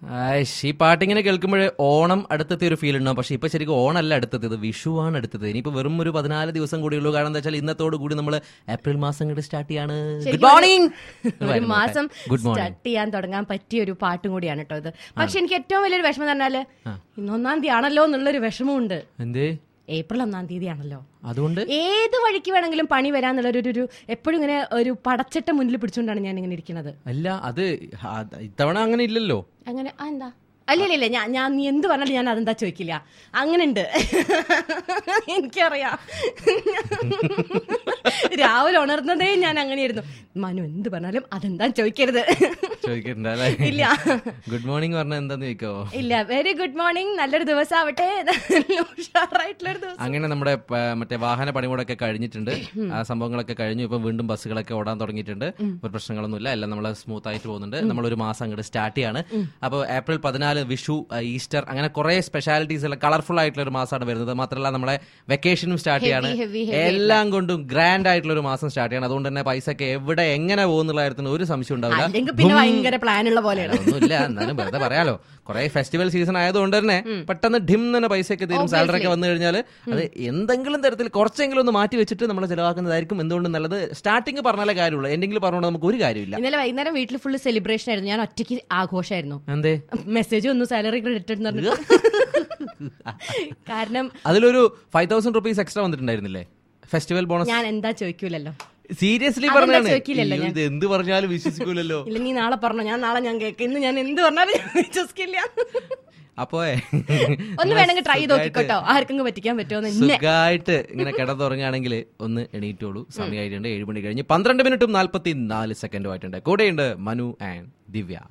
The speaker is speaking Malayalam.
ആയിഷ്, ഈ പാട്ടിങ്ങനെ കേൾക്കുമ്പോൾ ഓണം അടുത്തത്തെ ഒരു ഫീൽ ഉണ്ടാവും പക്ഷെ ഇപ്പൊ ശരിക്കും ഓണമല്ല അടുത്തത് വിഷുവാണ് അടുത്തത് ഇനിയിപ്പോ വെറും ഒരു പതിനാല് ദിവസം കൂടിയുള്ളൂ കാരണം എന്താ വെച്ചാൽ ഇന്നത്തോട് കൂടി നമ്മൾ ഏപ്രിൽ മാസം കൂടി സ്റ്റാർട്ട് ചെയ്യാണ് ഗുഡ് ശരിക്കും മോർണിംഗ് ഒരു മാസം ഗുഡ് മോർണിംഗ് സ്റ്റാർട്ട് ചെയ്യാൻ തുടങ്ങാൻ പറ്റിയ ഒരു പാട്ടും കൂടിയാണ് കേട്ടോ ഇത് പക്ഷെ എനിക്ക് ഏറ്റവും വലിയൊരു വിഷമം എന്ന് പറഞ്ഞാല് ഇന്ന് ഒന്നാം തീയതി ആണല്ലോ എന്നുള്ളൊരു വിഷമമുണ്ട് എന്തേ ഏപ്രിൽ ഒന്നാം തീയതി ആണല്ലോ അതുകൊണ്ട് ഏത് വഴിക്ക് വേണമെങ്കിലും പണി വരാന്നുള്ള ഒരു ഒരു എപ്പോഴും ഇങ്ങനെ ഒരു പടച്ചട്ട മുന്നിൽ പിടിച്ചുകൊണ്ടാണ് ഞാൻ ഇങ്ങനെ ഇരിക്കുന്നത് അല്ല അത് ആ, ഇത്തവണ അങ്ങനെ ഇല്ലല്ലോ അങ്ങനെ ആ, എന്താ അല്ല ഇല്ല ഇല്ല ഞാൻ ഞാൻ നീ എന്ത് പറഞ്ഞാലും ഞാൻ അതെന്താ ചോദിക്കില്ല അങ്ങനെ ഉണ്ട് എനിക്കറിയാം രാവിലെ ഉണർന്നതേ ഞാൻ അങ്ങനെയായിരുന്നു മനു എന്ത് പറഞ്ഞാലും അതെന്താ ചോദിക്കരുത് ചോദിക്കണ്ട അല്ലേ ഇല്ല ഗുഡ് മോർണിംഗ് പറഞ്ഞ എന്താന്ന് ചോദിക്കോ ഇല്ല വെരി ഗുഡ് മോർണിംഗ് നല്ലൊരു ദിവസം ആവട്ടെ ഉഷാറായിട്ടുള്ളൊരു ദിവസം അങ്ങനെ നമ്മുടെ പ- മറ്റേ വാഹന പണിമുടക്കെ കഴിഞ്ഞിട്ടുണ്ട് ആ സംഭവങ്ങളൊക്കെ കഴിഞ്ഞു ഇപ്പൊ വീണ്ടും ബസ്സുകളൊക്കെ ഓടാൻ തുടങ്ങിയിട്ടുണ്ട് ഒരു പ്രശ്നങ്ങളൊന്നുമില്ല എല്ലാം നമ്മൾ സ്മൂത്ത് ആയിട്ട് പോകുന്നുണ്ട് നമ്മൾ ഒരു മാസം അങ്ങോട്ട് സ്റ്റാർട്ട് ചെയ്യാണ് അപ്പോൾ ഏപ്രിൽ പതിനാല് വിഷു ആ, ഈസ്റ്റർ അങ്ങനെ കുറെ സ്പെഷ്യാലിറ്റീസ് ഉള്ള കളർഫുൾ ആയിട്ടുള്ള ഒരു മാസമാണ് വരുന്നത് മാത്രമല്ല നമ്മളെ വെക്കേഷനും സ്റ്റാർട്ട് ചെയ്യാണ് heavy, എല്ലാം കൊണ്ടും ഗ്രാൻഡ് ആയിട്ടുള്ള ഒരു മാസം സ്റ്റാർട്ട് ചെയ്യണം അതുകൊണ്ട് തന്നെ പൈസ ഒക്കെ എവിടെ എങ്ങനെ പോകുന്നുള്ള കാര്യത്തിന് ഒരു സംശയം ഉണ്ടാവില്ല അല്ലെങ്കിൽ പിന്നെ ഭയങ്കര പ്ലാൻ ഉള്ള പോലെയാണ് ഒന്നുമില്ല എന്നാലും വെറുതെ പറയാലോ കുറെ ഫെസ്റ്റിവൽ സീസൺ ആയതുകൊണ്ട് തന്നെ പെട്ടെന്ന് ഡിം തന്നെ പൈസ ഒക്കെ തരും സാലറി ഒക്കെ വന്നു കഴിഞ്ഞാൽ അത് എന്തെങ്കിലും തരത്തിൽ കുറച്ചെങ്കിലും ഒന്ന് മാറ്റി വെച്ചിട്ട് നമ്മൾ ചെലവാക്കുന്നതായിരിക്കും എന്തുകൊണ്ടും നല്ലത് സ്റ്റാർട്ടിങ് പറഞ്ഞാലേ കാര്യമുള്ളൂ എന്തെങ്കിലും പറഞ്ഞുകൊണ്ട് നമുക്ക് ഒരു കാര്യമില്ല ഇന്നലെ വൈകുന്നേരം വീട്ടിൽ ഫുള്ള് സെലിബ്രേഷൻ ആയിരുന്നു ഞാൻ ഒറ്റയ്ക്ക് ആഘോഷമായിരുന്നു എന്തേ മെസ്സേജ് വന്നു സാലറി ക്രെഡിറ്റ് എന്ന് പറഞ്ഞിട്ട് കാരണം അതിലൊരു ഫൈവ് തൗസൻഡ് റുപ്പീസ് എക്സ്ട്രാ വന്നിട്ടുണ്ടായിരുന്നില്ലേ ഫെസ്റ്റിവൽ ബോണസ് ഞാൻ എന്താ ചോദിക്കൂലല്ലോ സീരിയസ്ലി അതെന്താ പറഞ്ഞാണ് ചോദിക്കില്ലല്ലോ അയ്യോ, ഇത് എന്ത് പറഞ്ഞാലും വിശ്വസിക്കൂലല്ലോ ഇല്ല നീ നാളെ പറഞ്ഞോ ഞാൻ നാളെ ഞാൻ കേൾക്കും ഇന്ന് ഞാൻ എന്ത് പറഞ്ഞാലും ഞാൻ വിശ്വസിക്കില്ല അപ്പോ ഒന്ന് വേണമെങ്കിൽ ട്രൈ ചെയ്ത് നോക്കിക്കോട്ടോ ആർക്കെങ്കിലും പറ്റിക്കാൻ പറ്റുമോ എന്ന് സുഖമായിട്ട് ഇങ്ങനെ കിടന്നുറങ്ങുകയാണെങ്കിൽ ഒന്ന് എണീറ്റോളൂ സമയമായിട്ടുണ്ട് ഏഴ് മണി കഴിഞ്ഞ് പന്ത്രണ്ട് മിനിറ്റും നാല്പത്തി നാല് സെക്കൻഡും ആയിട്ടുണ്ട് കൂടെയുണ്ട് മനു ആൻഡ് ദിവ്യ